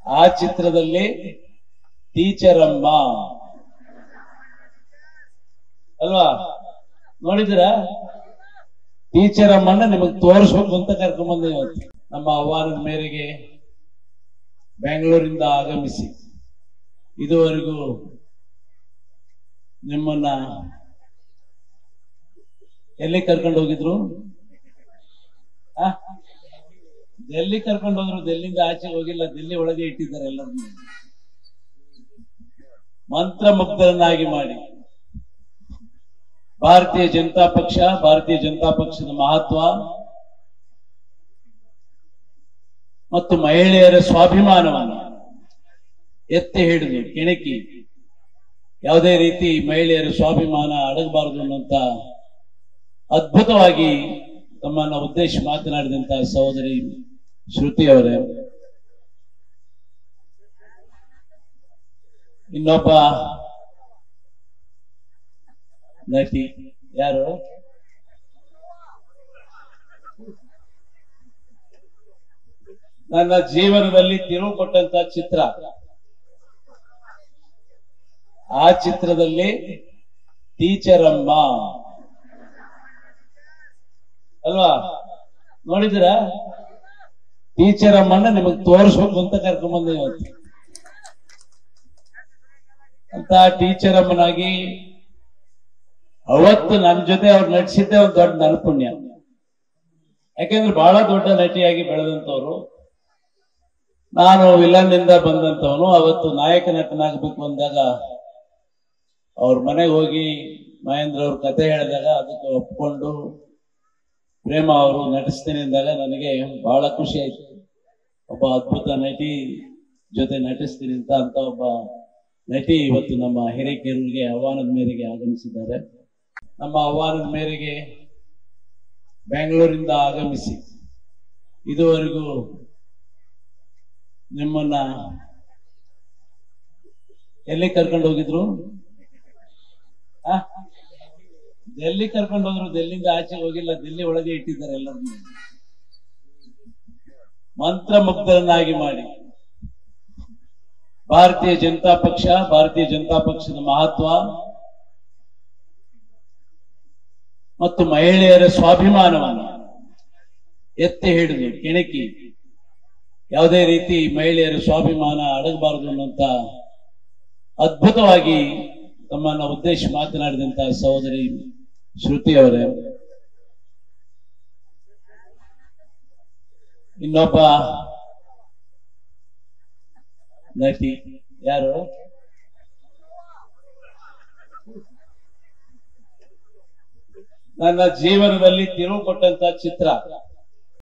ಆ ಚಿತ್ರದಲ್ಲಿ ಟೀಚರ್ ಅಮ್ಮ ಅಲ್ವಾ ನೋಡಿದಿರಾ ಟೀಚರ್ ಅಮ್ಮನ್ನ ನಿಮಗೆ ತೋರಿಸ್ಬೇಕು ಅಂತ ಕರ್ಕೊಂಡ್ಬಂದೆ ಇವತ್ತು ನಮ್ಮ ಆಹ್ವಾನದ ಮೇರೆಗೆ ಬೆಂಗಳೂರಿಂದ ಆಗಮಿಸಿ ಇದುವರೆಗೂ ನಿಮ್ಮನ್ನ ಎಲ್ಲಿ ಕರ್ಕೊಂಡು ಹೋಗಿದ್ರು ಆ? ಡೆಲ್ಲಿ ಕರ್ಕೊಂಡು ಹೋದ್ರು ಡೆಲ್ಲಿಂದ ಆಚೆ ಹೋಗಿಲ್ಲ ಡೆಲ್ಲಿ ಒಳಗೆ ಇಟ್ಟಿದ್ದಾರೆ ಎಲ್ಲರನ್ನು ಮಂತ್ರ ಮುಗ್ಧರನ್ನಾಗಿ ಮಾಡಿ ಭಾರತೀಯ ಜನತಾ ಪಕ್ಷ ಭಾರತೀಯ ಜನತಾ ಪಕ್ಷದ ಮಹತ್ವ ಮತ್ತು ಮಹಿಳೆಯರ ಸ್ವಾಭಿಮಾನವನ್ನು ಎತ್ತಿ ಹಿಡಿದು ಕೆಣಕಿ ಯಾವುದೇ ರೀತಿ ಮಹಿಳೆಯರ ಸ್ವಾಭಿಮಾನ ಅಡಗಬಾರದು ಅನ್ನುವಂತ ಅದ್ಭುತವಾಗಿ ತಮ್ಮನ್ನ ಉದ್ದೇಶ ಮಾತನಾಡಿದಂತ ಸಹೋದರಿ ಶ್ರುತಿ ಅವರೇ ಇನ್ನೊಬ್ಬ ನಟಿ ಯಾರು ನನ್ನ ಜೀವನದಲ್ಲಿ ತಿರುವು ಕೊಟ್ಟಂತ ಚಿತ್ರ ಆ ಚಿತ್ರದಲ್ಲಿ ಟೀಚರ್ ಅಮ್ಮ ಅಲ್ವಾ ನೋಡಿದಿರಾ ಟೀಚರ್ ಅಮ್ಮನ್ನ ನಿಮಗೆ ತೋರಿಸ್ಬೇಕು ಅಂತ ಕರ್ಕೊಂಡ್ಬಂದೆ ಇವತ್ತು ಅಂತ ಟೀಚರ್ ಅಮ್ಮನಾಗಿ ಅವತ್ತು ನನ್ನ ಜೊತೆ ಅವ್ರು ನಟಿಸಿದ್ದೆ ಒಂದು ದೊಡ್ಡ ನಲ್ಪುಣ್ಯ ಯಾಕೆಂದ್ರೆ ಬಹಳ ದೊಡ್ಡ ನಟಿಯಾಗಿ ಬೆಳೆದಂತವ್ರು ನಾನು ವಿಲನ್ ಇಂದ ಬಂದಂತವನು ಅವತ್ತು ನಾಯಕ ನಟನಾಗಬೇಕು ಅಂದಾಗ ಅವ್ರ ಮನೆಗೆ ಹೋಗಿ ಮಹೇಂದ್ರ ಅವ್ರ ಕತೆ ಹೇಳಿದಾಗ ಅದಕ್ಕೆ ಒಪ್ಕೊಂಡು ಪ್ರೇಮ ಅವರು ನಟಿಸ್ತೀನಿ ಅಂದಾಗ ನನಗೆ ಬಹಳ ಖುಷಿ ಆಯ್ತು ಒಬ್ಬ ಅದ್ಭುತ ನಟಿ ಜೊತೆ ನಟಿಸ್ತೀನಿ ಅಂತ ಅಂತ ಒಬ್ಬ ನಟಿ ಇವತ್ತು ನಮ್ಮ ಹಿರೇಕೆರೂರಿಗೆ ಆಹ್ವಾನದ ಮೇರೆಗೆ ಆಗಮಿಸಿದ್ದಾರೆ ನಮ್ಮ ಆಹ್ವಾನದ ಮೇರೆಗೆ ಬೆಂಗಳೂರಿಂದ ಆಗಮಿಸಿ ಇದುವರೆಗೂ ನಿಮ್ಮನ್ನ ಎಲ್ಲಿ ಕರ್ಕೊಂಡು ಹೋಗಿದ್ರು ಆ? ಡೆಲ್ಲಿ ಕರ್ಕೊಂಡು ಹೋದ್ರು ಡೆಲ್ಲಿಂದ ಆಚೆ ಹೋಗಿಲ್ಲ ಡೆಲ್ಲಿ ಒಳಗೆ ಇಟ್ಟಿದ್ದಾರೆ ಎಲ್ಲರನ್ನು ಮಂತ್ರ ಮುಗ್ಧರನ್ನಾಗಿ ಮಾಡಿ ಭಾರತೀಯ ಜನತಾ ಪಕ್ಷ ಭಾರತೀಯ ಜನತಾ ಪಕ್ಷದ ಮಹತ್ವ ಮತ್ತು ಮಹಿಳೆಯರ ಸ್ವಾಭಿಮಾನವನ್ನು ಎತ್ತಿ ಹಿಡಿದು ಕೆಣಕಿ ಯಾವುದೇ ರೀತಿ ಮಹಿಳೆಯರ ಸ್ವಾಭಿಮಾನ ಅಡಗಬಾರದು ಅನ್ನುವಂತ ಅದ್ಭುತವಾಗಿ ತಮ್ಮನ್ನ ಉದ್ದೇಶ ಮಾತನಾಡಿದಂತ ಸಹೋದರಿ ಶ್ರುತಿ ಅವರೇ ಇನ್ನೊಬ್ಬ ನಟಿ ಯಾರು ನನ್ನ ಜೀವನದಲ್ಲಿ ತಿರುವು ಕೊಟ್ಟಂತ ಚಿತ್ರ